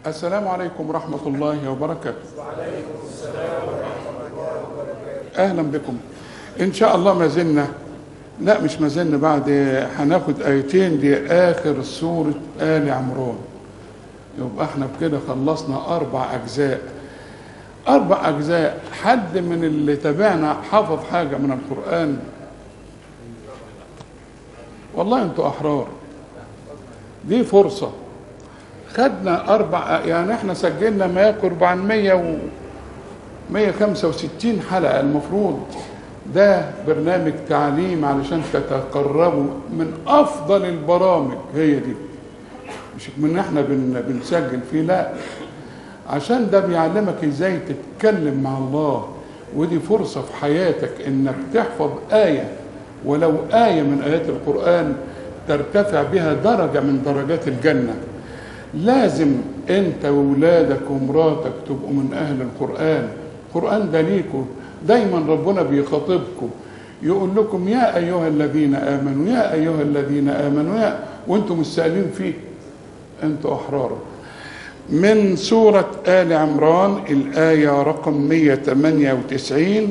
السلام عليكم ورحمة الله وبركاته أهلا بكم إن شاء الله ما زلنا لا مش ما زلنا بعد هناخد آيتين دي آخر سورة آل عمران يبقى احنا بكده خلصنا أربع أجزاء أربع أجزاء حد من اللي تابعنا حفظ حاجة من القرآن والله انتوا أحرار دي فرصة خدنا أربع يعني احنا سجلنا ما يقرب عن 100 و 165 حلقة المفروض ده برنامج تعليم علشان تتقربوا من أفضل البرامج هي دي مش من احنا بن بنسجل فيه لا عشان ده بيعلمك ازاي تتكلم مع الله ودي فرصة في حياتك انك تحفظ آية ولو آية من آيات القرآن ترتفع بها درجة من درجات الجنة لازم انت وولادك ومراتك تبقوا من اهل القرآن القرآن ده ليكوا دايما ربنا بيخاطبكم يقول لكم يا ايها الذين امنوا يا ايها الذين امنوا يا وانتم مستألين فيه انتوا احرار من سورة آل عمران الآية رقم 198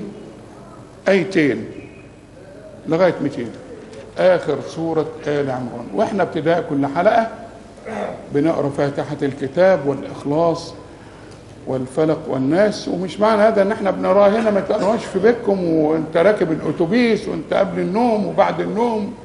آيتين لغاية 200 آخر سورة آل عمران وإحنا ابتداء كل حلقة بنقرا فاتحة الكتاب والإخلاص والفلق والناس ومش معنى هذا ان احنا بنقراه هنا ما تقراش في بيتكم وانت راكب الاتوبيس وانت قبل النوم وبعد النوم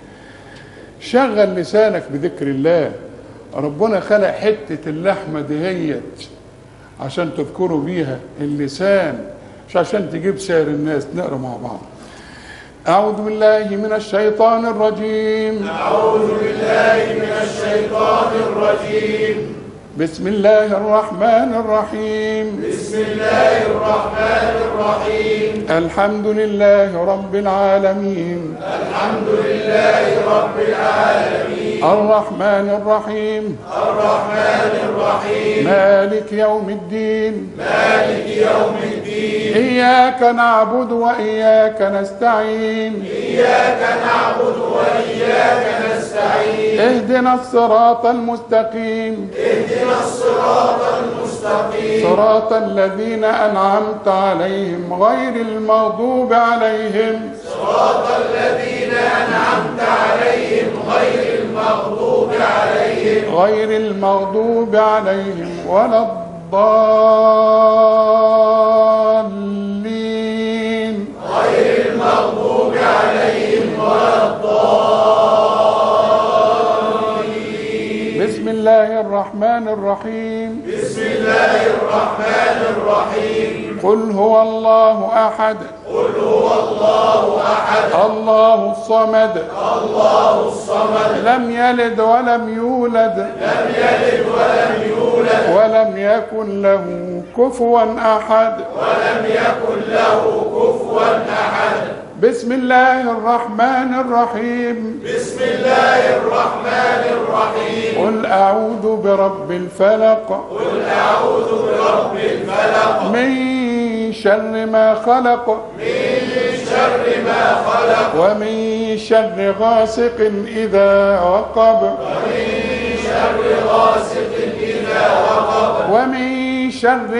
شغل لسانك بذكر الله ربنا خلق حتة اللحمة دهيت عشان تذكروا بيها اللسان مش عشان تجيب سعر الناس نقرا مع بعض أعوذ بالله من الشيطان الرجيم أعوذ بالله من الشيطان الرجيم بسم الله الرحمن الرحيم بسم الله الرحمن الرحيم الحمد لله رب العالمين الحمد لله رب العالمين الرحمن الرحيم الرحمن الرحيم مالك يوم الدين مالك يوم الدين إياك نعبد وإياك نستعين إياك نعبد وإياك نستعين اهدنا الصراط المستقيم اهدنا الصراط المستقيم صراط الذين أنعمت عليهم غير المغضوب عليهم صراط الذين أنعمت عليهم غير المغضوب عليهم غير المغضوب عليهم ولا الضالين غير المغضوب عليهم ولا بسم الله الرحمن الرحيم بسم الله الرحمن الرحيم قل هو الله أحد قل هو الله أحد الله الصمد الله الصمد لم يلد ولم يولد لم يلد ولم يولد ولم يكن له كفوا أحد ولم يكن له كفوا أحد بسم الله الرحمن الرحيم بسم الله الرحمن الرحيم قل أعوذ برب الفلق قل أعوذ برب الفلق من شر ما خلق من شر ما خلق ومن شر غاسق إذا وقب ومن شر غاسق إذا وقب ومن شر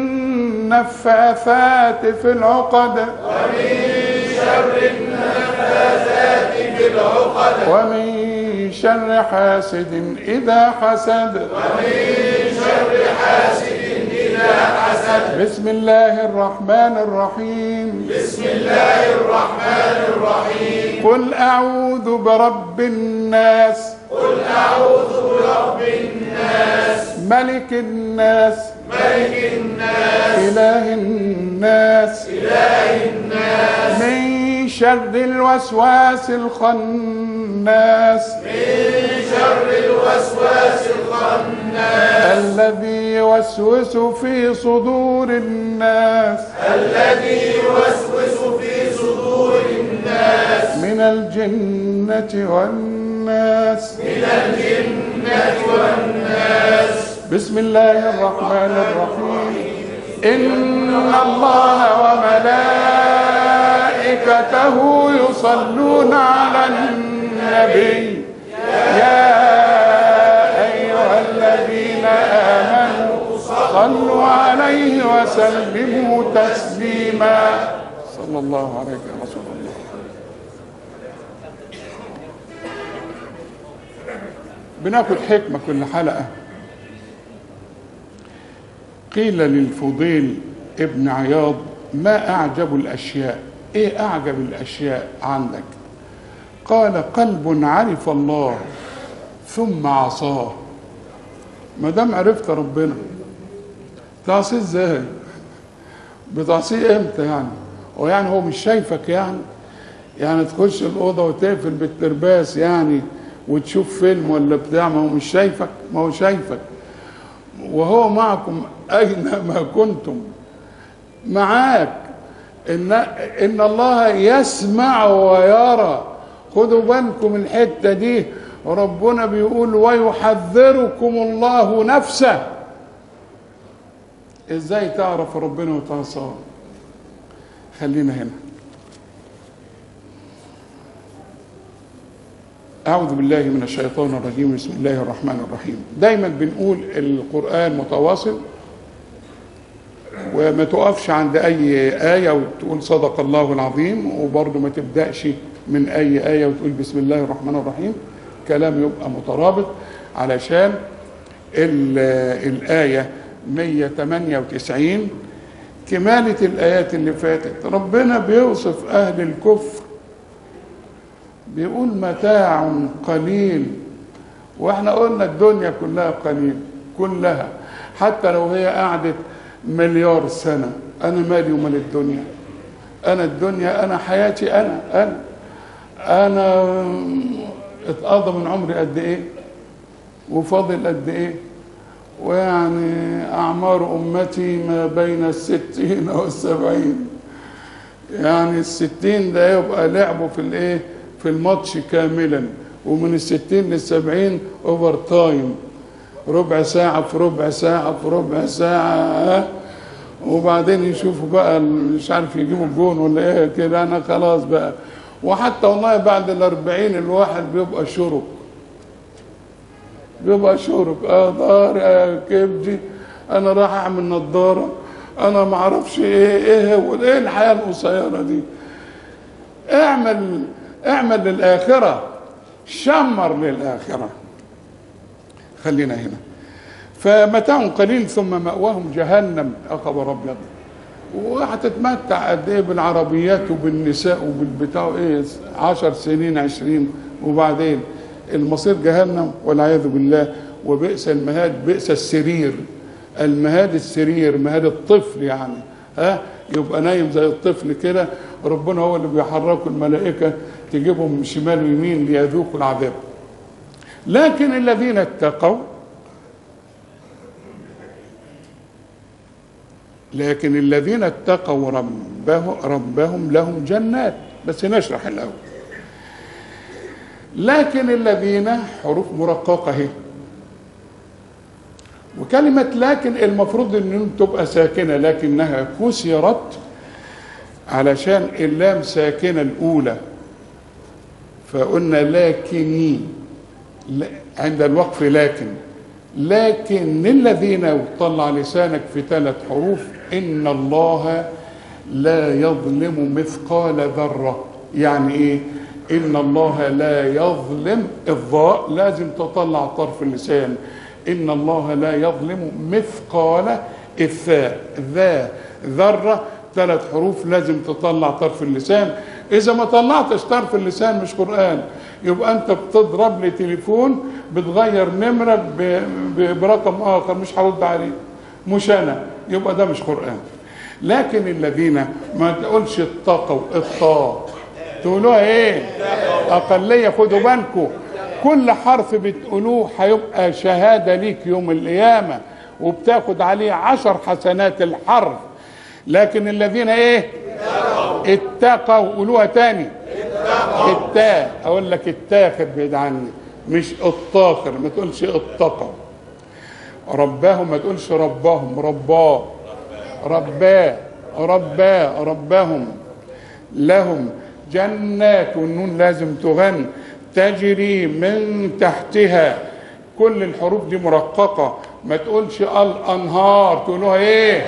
النفاثات في العقد ومن شر النفاثات في العقد ومن شر حاسد إذا حسد ومن شر حاسد إذا حسد بسم الله الرحمن الرحيم بسم الله الرحمن الرحيم قل أعوذ برب الناس قل أعوذ برب الناس ملك الناس ملك الناس إله الناس إله الناس من شر الوسواس الخناس من شر الوسواس الخناس الذي يوسوس في صدور الناس الذي يوسوس في صدور الناس من الجنة والناس من الجنة والناس بسم الله الرحمن الرحيم إن الله وملائكته يصلون على النبي يا أيها الذين آمنوا صلوا عليه وسلموا تسليما صلى الله عليك يا رسول الله بناخد حكمة كل حلقة قيل للفضيل ابن عياض ما أعجب الأشياء إيه أعجب الأشياء عندك قال قلب عرف الله ثم عصاه ما دام عرفت ربنا تعصيه ازاي بتعصيه امتى يعني هو يعني هو مش شايفك يعني يعني تخش الاوضه وتقفل بالترباس يعني وتشوف فيلم ولا بتاع ما هو مش شايفك ما هو شايفك وهو معكم اينما كنتم معاك ان ان الله يسمع ويرى خدوا بالكم الحته دي ربنا بيقول ويحذركم الله نفسه ازاي تعرف ربنا وتعصاه خلينا هنا أعوذ بالله من الشيطان الرجيم بسم الله الرحمن الرحيم دايما بنقول القرآن متواصل وما تقفش عند أي آية وتقول صدق الله العظيم وبرضه ما تبدأش من أي آية وتقول بسم الله الرحمن الرحيم كلام يبقى مترابط علشان الآية 198 كمالة الآيات اللي فاتت ربنا بيوصف أهل الكفر بيقول متاع قليل واحنا قلنا الدنيا كلها قليل كلها حتى لو هي قعدت مليار سنة أنا مالي ومال الدنيا أنا الدنيا أنا حياتي أنا أنا أنا اتقضى من عمري قد إيه وفاضل قد إيه ويعني أعمار أمتي ما بين الستين والسبعين يعني الستين ده يبقى لعبه في الإيه في الماتش كاملا ومن الستين للسبعين اوفر تايم ربع ساعة في ربع ساعة في ربع ساعة وبعدين يشوفوا بقى مش عارف يجيبوا الجون ولا ايه كده انا خلاص بقى وحتى والله بعد الأربعين الواحد بيبقى شرب بيبقى شرب اه ضهر يا كبدي انا راح اعمل نظارة انا ما اعرفش ايه ايه هو ايه الحياة القصيرة دي اعمل اعمل للآخرة شمر للآخرة خلينا هنا فمتاع قليل ثم مأواهم جهنم يا خبر أبيض وهتتمتع قد ايه بالعربيات وبالنساء وبالبتاع ايه عشر سنين عشرين وبعدين المصير جهنم والعياذ بالله وبئس المهاد بئس السرير المهاد السرير مهاد الطفل يعني ها يبقى نايم زي الطفل كده ربنا هو اللي بيحركوا الملائكه تجيبهم شمال ويمين ليذوقوا العذاب لكن الذين اتقوا لكن الذين اتقوا ربه ربهم لهم جنات بس نشرح الاول لكن الذين حروف مرققه اهي وكلمة لكن المفروض ان تبقى ساكنة لكنها كسرت علشان اللام ساكنة الأولى فقلنا لكني عند الوقف لكن لكن الذين وطلع لسانك في ثلاث حروف إن الله لا يظلم مثقال ذرة يعني إيه إن الله لا يظلم الضاء لازم تطلع طرف اللسان إن الله لا يظلم مثقال الثاء ذا ذرة ثلاث حروف لازم تطلع طرف اللسان إذا ما طلعتش طرف اللسان مش قرآن يبقى أنت بتضرب لي تليفون بتغير نمرة برقم آخر مش هرد عليه مش أنا يبقى ده مش قرآن لكن الذين ما تقولش اتقوا الطاء تقولوها ايه اقليه خدوا بالكم كل حرف بتقولوه هيبقى شهاده ليك يوم القيامه وبتاخد عليه عشر حسنات الحرف لكن الذين ايه اتقوا قولوها تاني التاء اقول لك التاخر بعيد عني مش الطاخر ما تقولش اتقوا رباهم ما تقولش رباهم رباه رباه رباه ربهم لهم جنات والنون لازم تغن تجري من تحتها كل الحروف دي مرققة ما تقولش الانهار تقولوها ايه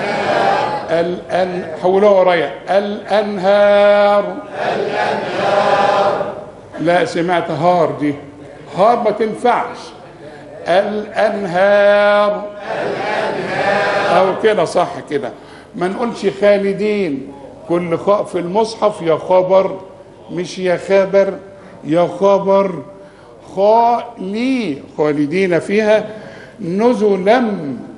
الأن حولوها ورايا الانهار الانهار لا سمعت هار دي هار ما تنفعش الانهار الانهار او كده صح كده ما نقولش خالدين كل خاء في المصحف يا خبر مش يا خبر يا خبر خالي خالدين فيها نزلا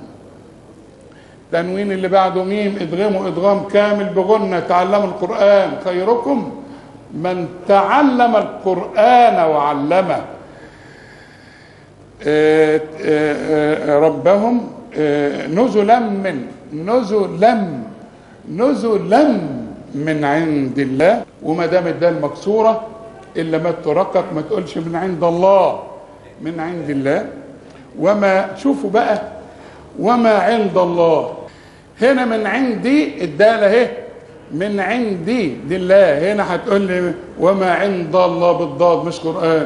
تنوين اللي بعده ميم ادغموا ادغام كامل بغنة تعلموا القرآن خيركم من تعلم القرآن وعلمه آه، آه، آه، ربهم آه، نزلا من نزلا نزلا من عند الله وما دام الدال مكسوره الا ما ترقق ما تقولش من عند الله من عند الله وما شوفوا بقى وما عند الله هنا من عندي الدال اهي من عندي دي الله هنا هتقول لي وما عند الله بالضاد مش قران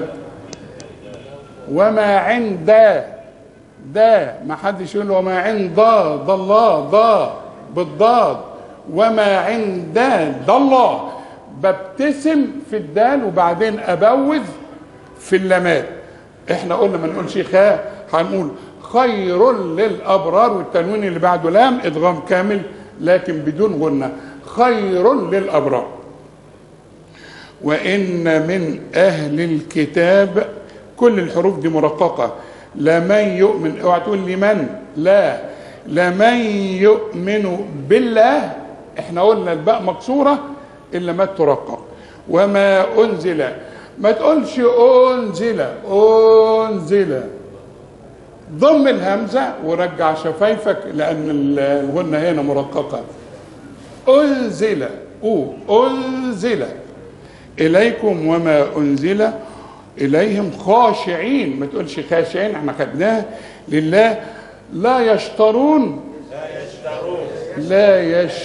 وما عند ده ما حدش يقول وما عند ضاد الله ضا بالضاد وما عند ده الله ببتسم في الدال وبعدين ابوذ في اللامات احنا قلنا ما نقولش خاء هنقول خير للابرار والتنوين اللي بعده لام ادغام كامل لكن بدون غنه خير للابرار وان من اهل الكتاب كل الحروف دي مرققه لمن يؤمن اوعى تقول لمن لا لمن يؤمن بالله احنا قلنا الباء مكسوره الا ما ترقق وما انزل ما تقولش انزل انزل ضم الهمزه ورجع شفايفك لان الغنه هنا مرققه انزل او انزل اليكم وما انزل اليهم خاشعين ما تقولش خاشعين احنا خدناها لله لا يشترون لا يش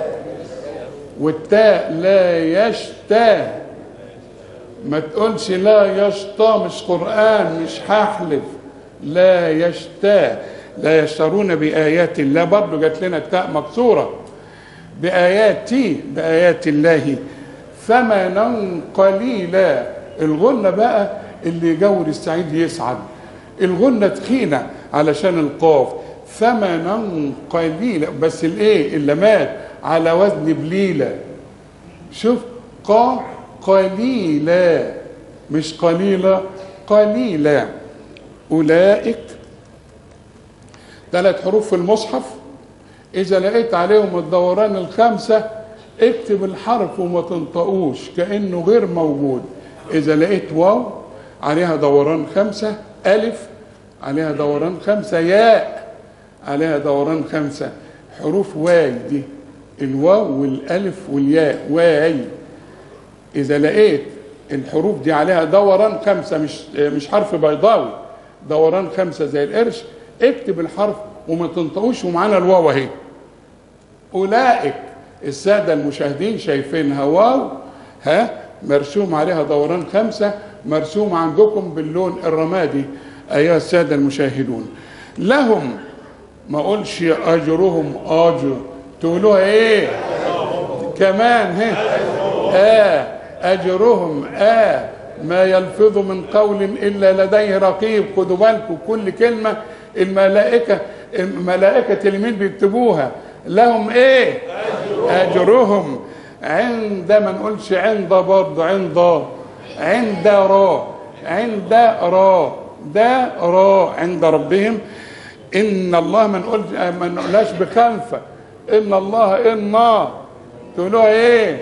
والتاء لا يشتا ما تقولش لا يشطى مش قرآن مش هحلف لا يشتا لا يشترون بآيات الله برضه جات لنا التاء مكسورة بآياتي بآيات الله ثمنا قليلا الغنة بقى اللي يجور السعيد يسعد الغنة تخينة علشان القاف ثمنا قليلا بس الايه اللي مات على وزن بليلة شوف قا قليلا مش قليلة قليلا أولئك ثلاث حروف في المصحف إذا لقيت عليهم الدوران الخمسة اكتب الحرف وما تنطقوش كأنه غير موجود إذا لقيت واو عليها دوران خمسة ألف عليها دوران خمسة ياء عليها دوران خمسة حروف واي دي الواو والألف والياء واي إذا لقيت الحروف دي عليها دوران خمسة مش مش حرف بيضاوي دوران خمسة زي القرش اكتب الحرف وما تنطقوش ومعانا الواو اهي أولئك السادة المشاهدين شايفينها واو ها مرسوم عليها دوران خمسة مرسوم عندكم باللون الرمادي أيها السادة المشاهدون لهم ما أقولش أجرهم أجر تقولوها إيه كمان ها آه أجرهم آه ما يلفظ من قول إلا لديه رقيب خدوا بالكم كل كلمة الملائكة الملائكة اليمين بيكتبوها لهم إيه أجرهم عند ما نقولش عند برضه عند عند را عند را دا را عند ربهم ان الله ما نقول ما نقولهاش بخلفه ان الله ان تقولوها ايه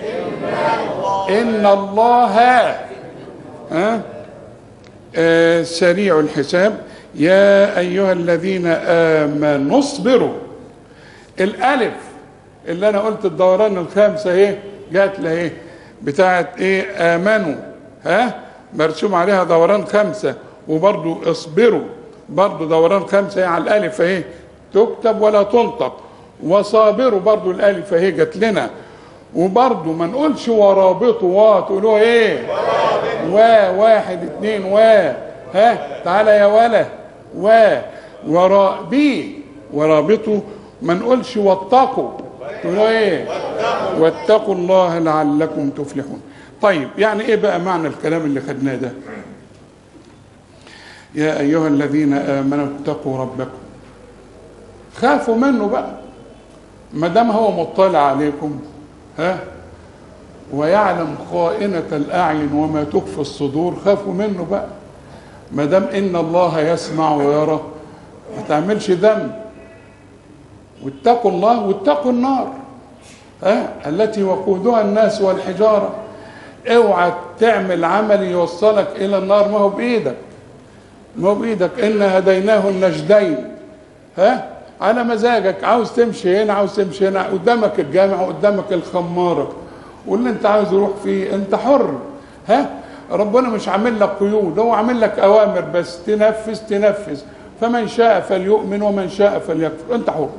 ان الله ها آه سريع الحساب يا ايها الذين امنوا اصبروا الالف اللي انا قلت الدوران الخامسه اهي جات لها ايه بتاعت ايه امنوا ها مرسوم عليها دوران خمسه وبرضو اصبروا برضو دوران خمسه على الالف اهي تكتب ولا تنطق وصابروا برضو الالف اهي جات لنا وبرضو ما نقولش ورابطوا وا تقولوا ايه وا واحد اتنين وا ها تعالى يا ولا وا ورابيه ورابطه ما نقولش واتقوا تقولوا ايه واتقوا الله لعلكم تفلحون طيب يعني ايه بقى معنى الكلام اللي خدناه ده يا ايها الذين امنوا اتقوا ربكم خافوا منه بقى ما دام هو مطلع عليكم ها ويعلم خائنة الأعين وما تخفي الصدور خافوا منه بقى ما دام إن الله يسمع ويرى ما تعملش ذنب واتقوا الله واتقوا النار ها التي وقودها الناس والحجارة اوعى تعمل عمل يوصلك إلى النار ما هو بإيدك ما هو بإيدك إن هديناه النجدين ها على مزاجك عاوز تمشي هنا عاوز تمشي هنا قدامك الجامع وقدامك الخمارة واللي انت عاوز يروح فيه انت حر ها ربنا مش عامل لك قيود هو عامل لك اوامر بس تنفذ تنفذ فمن شاء فليؤمن ومن شاء فليكفر انت حر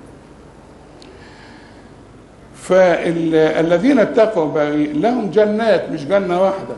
فالذين اتقوا بقى لهم جنات مش جنة واحدة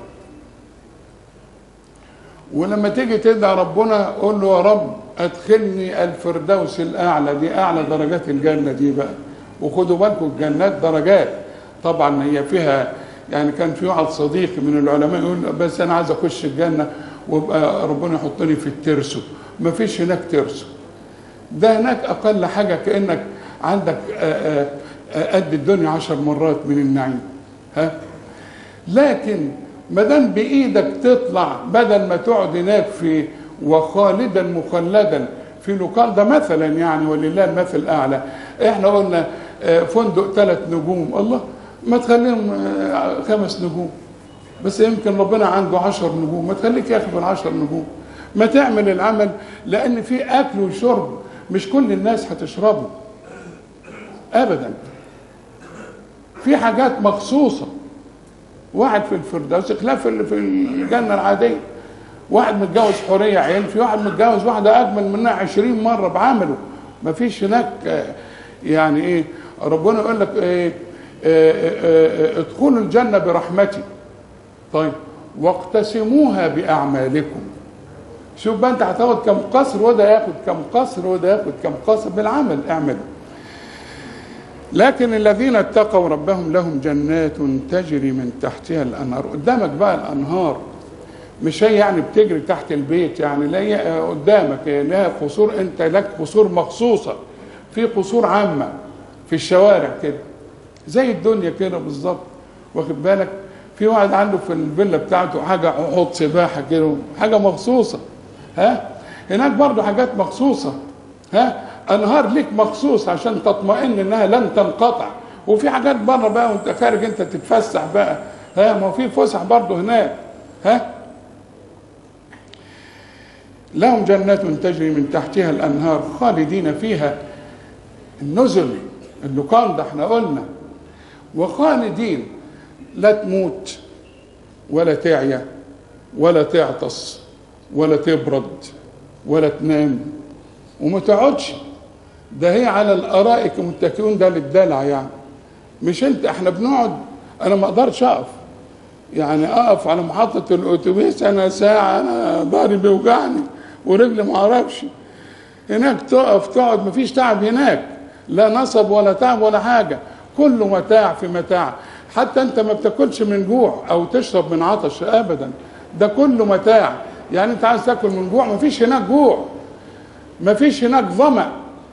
ولما تيجي تدعي ربنا قول له يا رب ادخلني الفردوس الاعلى دي اعلى درجات الجنه دي بقى وخدوا بالكم الجنات درجات طبعا هي فيها يعني كان في واحد صديقي من العلماء يقول بس انا عايز اخش الجنه وابقى ربنا يحطني في الترسو ما فيش هناك ترسو ده هناك اقل حاجه كانك عندك آآ آآ قد الدنيا عشر مرات من النعيم ها لكن ما دام بايدك تطلع بدل ما تقعد هناك في وخالدا مخلدا في لوكال ده مثلا يعني ولله المثل الاعلى احنا قلنا فندق ثلاث نجوم الله ما تخليهم خمس نجوم بس يمكن ربنا عنده عشر نجوم ما تخليك يا اخي بالعشر نجوم ما تعمل العمل لان في اكل وشرب مش كل الناس هتشربه ابدا في حاجات مخصوصه واحد في الفردوس خلاف اللي في الجنه العاديه واحد متجوز حوريه عين في واحد متجوز واحده اجمل منها عشرين مره بعمله ما فيش هناك يعني ايه ربنا يقول لك ايه ادخلوا الجنه برحمتي طيب واقتسموها باعمالكم شوف بقى انت هتاخد كم قصر وده ياخد كم قصر وده ياخد كم قصر بالعمل اعمل لكن الذين اتقوا ربهم لهم جنات تجري من تحتها الانهار قدامك بقى الانهار مش هي يعني بتجري تحت البيت يعني لا هي قدامك هي لها قصور انت لك قصور مخصوصه في قصور عامه في الشوارع كده زي الدنيا كده بالظبط واخد بالك في واحد عنده في الفيلا بتاعته حاجه حوض سباحه كده حاجه مخصوصه ها هناك برضه حاجات مخصوصه ها انهار ليك مخصوص عشان تطمئن انها لن تنقطع وفي حاجات بره بقى وانت خارج انت تتفسح بقى ها ما في فسح برضه هناك ها لهم جنات تجري من تحتها الانهار خالدين فيها النزل اللقان ده احنا قلنا وخالدين لا تموت ولا تعيا ولا تعطس ولا تبرد ولا تنام وما تقعدش ده هي على الارائك متكئون ده للدلع يعني مش انت احنا بنقعد انا ما اقدرش اقف يعني اقف على محطه الاتوبيس انا ساعه انا ظهري بيوجعني ورجلي ما اعرفش هناك تقف تقعد مفيش تعب هناك لا نصب ولا تعب ولا حاجه كله متاع في متاع حتى انت ما بتاكلش من جوع او تشرب من عطش ابدا ده كله متاع يعني انت عايز تاكل من جوع مفيش هناك جوع مفيش هناك ظمأ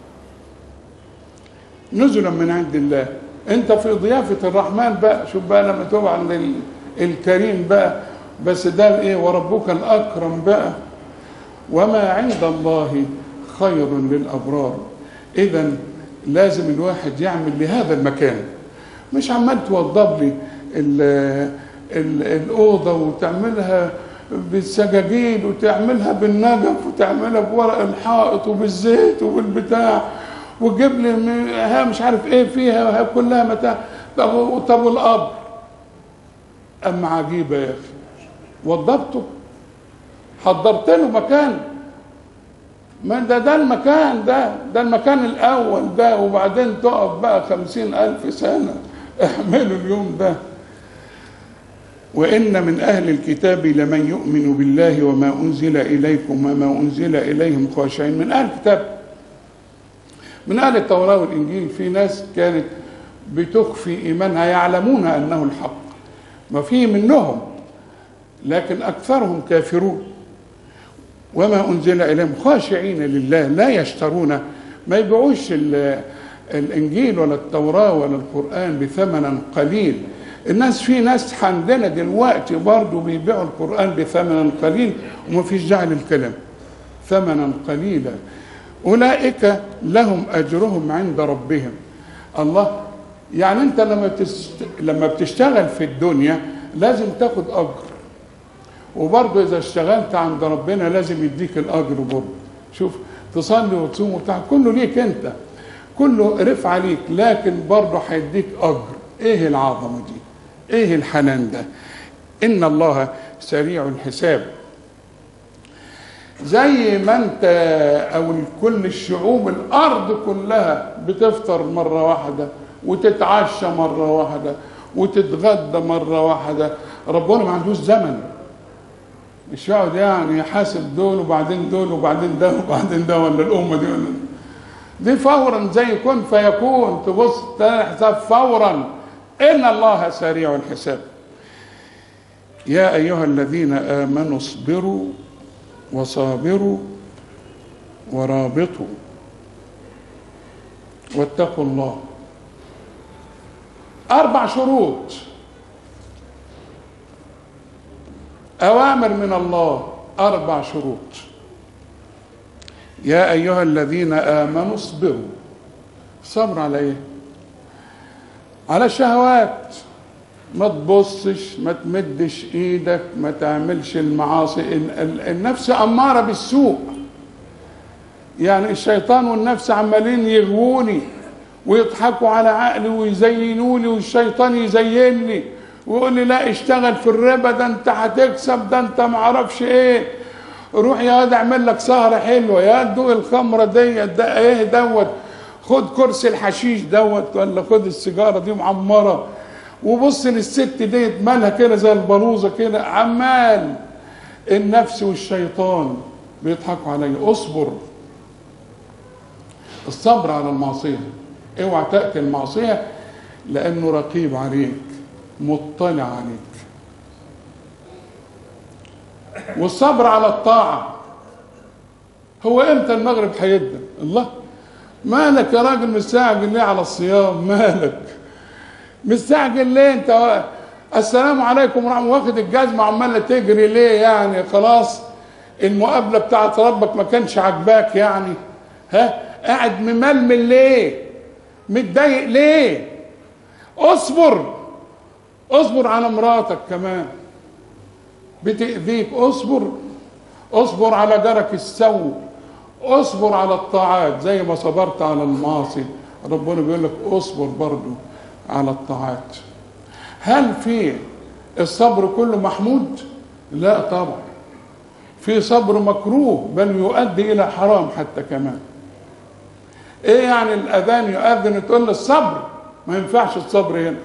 نزلا من عند الله انت في ضيافة الرحمن بقى شوف بقى لما تقع عند الكريم بقى بس ده الايه وربك الاكرم بقى وما عند الله خير للابرار اذا لازم الواحد يعمل لهذا المكان مش عمال توضب لي ال ال الاوضه وتعملها بالسجاجيد وتعملها بالنجف وتعملها بورق الحائط وبالزيت وبالبتاع وتجيب لي ها مش عارف ايه فيها كلها متاع طب طب والقبر اما عجيبه يا اخي وضبته حضرت له مكان ما ده ده المكان ده ده المكان الاول ده وبعدين تقف بقى خمسين الف سنه اعملوا اليوم ده وإن من أهل الكتاب لمن يؤمن بالله وما أنزل إليكم وما أنزل إليهم خاشعين من أهل الكتاب من أهل التوراة والإنجيل في ناس كانت بتخفي إيمانها يعلمون أنه الحق ما في منهم لكن أكثرهم كافرون وما أنزل إليهم خاشعين لله لا يشترون ما يبيعوش ال- الإنجيل ولا التوراة ولا القرآن بثمن قليل الناس في ناس عندنا دلوقتي برضه بيبيعوا القرآن بثمن قليل وما فيش داعي للكلام ثمنا قليلا أولئك لهم أجرهم عند ربهم الله يعني أنت لما تست... لما بتشتغل في الدنيا لازم تاخد أجر وبرضه إذا اشتغلت عند ربنا لازم يديك الأجر برضه شوف تصلي وتصوم وبتاع كله ليك أنت كله رفع ليك لكن برضه هيديك أجر إيه العظمة دي إيه الحنان ده إن الله سريع الحساب زي ما انت او كل الشعوب الارض كلها بتفطر مره واحده وتتعشى مره واحده وتتغدى مره واحده ربنا ما عندوش زمن مش يقعد يعني يحاسب دول وبعدين دول وبعدين ده وبعدين ده ولا الامه دي ولا دي فورا زي كن فيكون تبص تلاقي حساب فورا ان الله سريع الحساب يا ايها الذين امنوا اصبروا وصابروا ورابطوا واتقوا الله اربع شروط اوامر من الله اربع شروط يا ايها الذين امنوا اصبروا صبر على ايه على الشهوات ما تبصش ما تمدش ايدك ما تعملش المعاصي ال- ال- النفس اماره بالسوء يعني الشيطان والنفس عمالين يغووني ويضحكوا على عقلي ويزينوا لي والشيطان يزين لي ويقول لي لا اشتغل في الربا ده انت هتكسب ده انت ما اعرفش ايه روح يا واد اعمل لك سهره حلوه يا دوق الخمره ديت ده ايه دوت خد كرسي الحشيش دوت ولا خد السيجاره دي معمره وبص للست ديت مالها كده زي البلوزه كده عمال النفس والشيطان بيضحكوا عليا اصبر الصبر على المعصيه اوعى تاتي المعصيه لانه رقيب عليك مطلع عليك والصبر على الطاعه هو امتى المغرب هيبدا الله مالك يا راجل مستعجل ليه على الصيام مالك مستعجل ليه انت السلام عليكم ورحمه واخد الجزمه عماله تجري ليه يعني خلاص المقابله بتاعت ربك ما كانش عاجباك يعني ها قاعد مململ ليه متضايق ليه اصبر اصبر على مراتك كمان بتأذيك اصبر اصبر على جارك السوء اصبر على الطاعات زي ما صبرت على المعاصي ربنا بيقول لك اصبر برضو على الطاعات هل في الصبر كله محمود لا طبعا في صبر مكروه بل يؤدي الى حرام حتى كمان ايه يعني الاذان يؤذن تقول له الصبر ما ينفعش الصبر هنا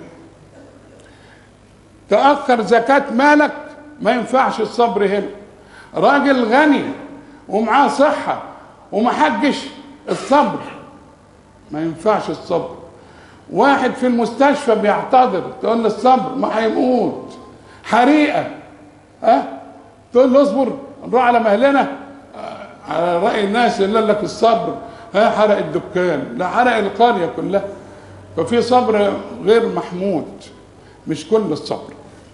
تاخر زكاه مالك ما ينفعش الصبر هنا راجل غني ومعاه صحه وما حجش الصبر ما ينفعش الصبر واحد في المستشفى بيعتذر تقول له الصبر ما هيموت حريقه ها تقول له اصبر نروح على مهلنا على راي الناس اللي قال لك الصبر ها حرق الدكان لا حرق القريه كلها ففي صبر غير محمود مش كل الصبر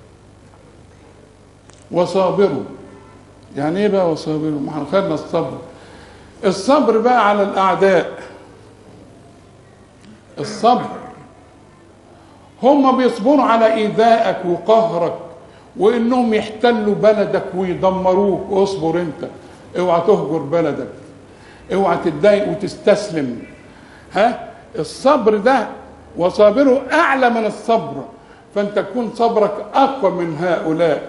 وصابروا يعني ايه بقى وصابروا ما احنا خدنا الصبر الصبر بقى على الاعداء الصبر هم بيصبروا على ايذائك وقهرك وانهم يحتلوا بلدك ويدمروك اصبر انت اوعى تهجر بلدك اوعى تتضايق وتستسلم ها الصبر ده وصابره اعلى من الصبر فانت تكون صبرك اقوى من هؤلاء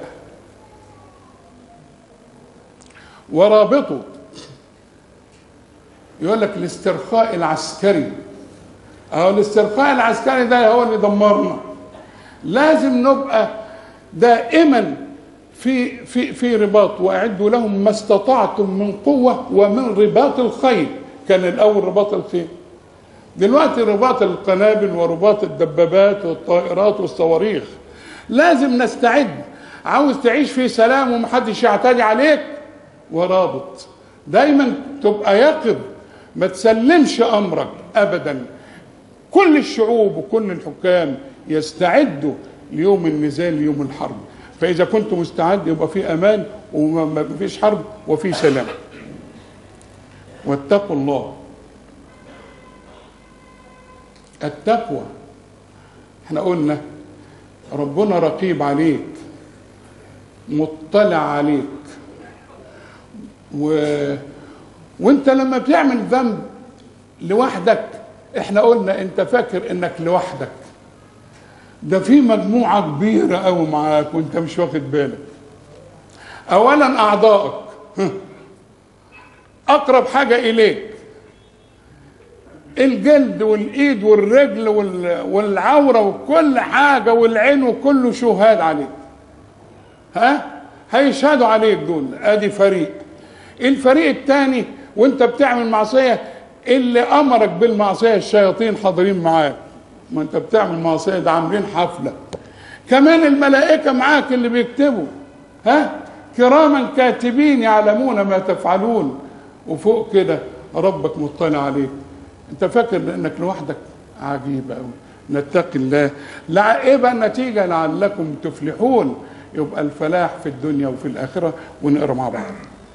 ورابطه يقول لك الاسترخاء العسكري أو الاسترخاء العسكري ده هو اللي دمرنا لازم نبقى دائما في في في رباط واعدوا لهم ما استطعتم من قوه ومن رباط الخيل كان الاول رباط الخيل دلوقتي رباط القنابل ورباط الدبابات والطائرات والصواريخ لازم نستعد عاوز تعيش في سلام ومحدش يعتدي عليك ورابط دايما تبقى يقظ ما تسلمش امرك ابدا كل الشعوب وكل الحكام يستعدوا ليوم النزال ليوم الحرب فاذا كنت مستعد يبقى في امان وما فيش حرب وفي سلام واتقوا الله التقوى احنا قلنا ربنا رقيب عليك مطلع عليك و... وانت لما بتعمل ذنب لوحدك احنا قلنا انت فاكر انك لوحدك ده في مجموعة كبيرة قوي معاك وانت مش واخد بالك اولا اعضائك اقرب حاجة اليك الجلد والايد والرجل والعورة وكل حاجة والعين وكله شهاد عليك ها هيشهدوا عليك دول ادي فريق الفريق الثاني وانت بتعمل معصيه اللي امرك بالمعصيه الشياطين حاضرين معاك ما انت بتعمل معصيه ده عاملين حفله كمان الملائكه معاك اللي بيكتبوا ها كراما كاتبين يعلمون ما تفعلون وفوق كده ربك مطلع عليك انت فاكر انك لوحدك عجيب قوي نتقي الله لعقبة النتيجة لعلكم تفلحون يبقى الفلاح في الدنيا وفي الآخرة ونقرأ مع بعض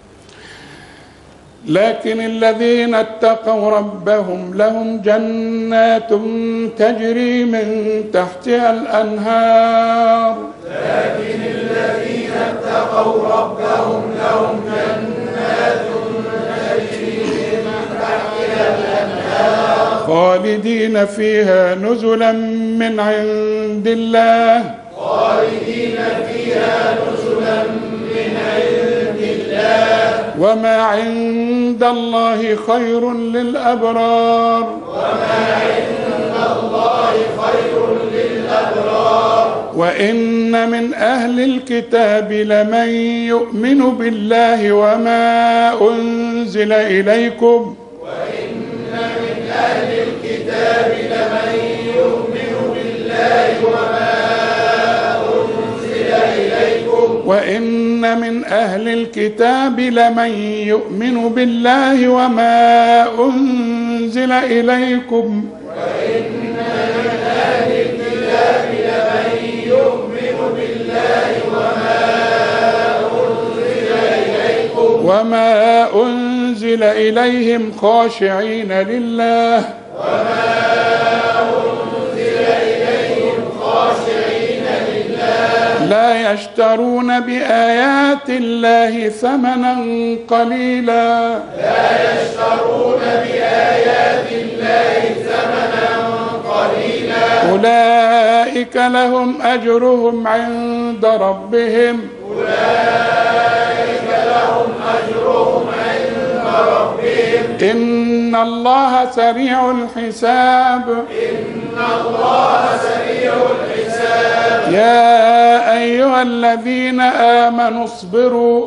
لكن الذين اتقوا ربهم لهم جنات تجري من تحتها الأنهار لكن الذين اتقوا ربهم لهم جنات تجري من تحتها الأنهار خالدين فيها نزلا من عند الله خالدين فيها نزلا من عند الله وما عند الله خير للأبرار وما عند الله خير للأبرار وإن من أهل الكتاب لمن يؤمن بالله وما أنزل إليكم وإن من أهل الكتاب لمن يؤمن بالله وما أنزل إليكم وإن من أهل الكتاب لمن يؤمن بالله وما أنزل إليكم وإن من أهل الكتاب لمن يؤمن بالله وما أنزل إليكم وما أنزل إليهم خاشعين لله وما أنزل إليهم خاشعين لله لا يشترون بآيات الله ثمنا قليلا لا يشترون بآيات الله ثمنا قليلا أولئك لهم أجرهم عند ربهم أولئك لهم أجرهم عند ربهم إن الله سريع الحساب إن الله سريع الحساب يا أيها الذين آمنوا اصبروا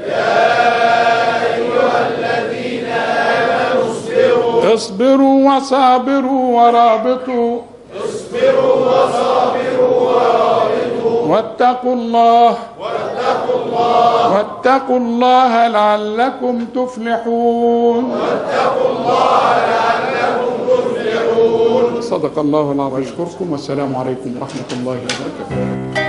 أيها الذين آمنوا اصبروا اصبروا وصابروا ورابطوا اصبروا وصابروا ورابطوا واتقوا الله واتقوا الله واتقوا الله لعلكم تفلحون واتقوا الله لعلكم تفلحون صدق الله العظيم أشكركم والسلام عليكم ورحمة الله وبركاته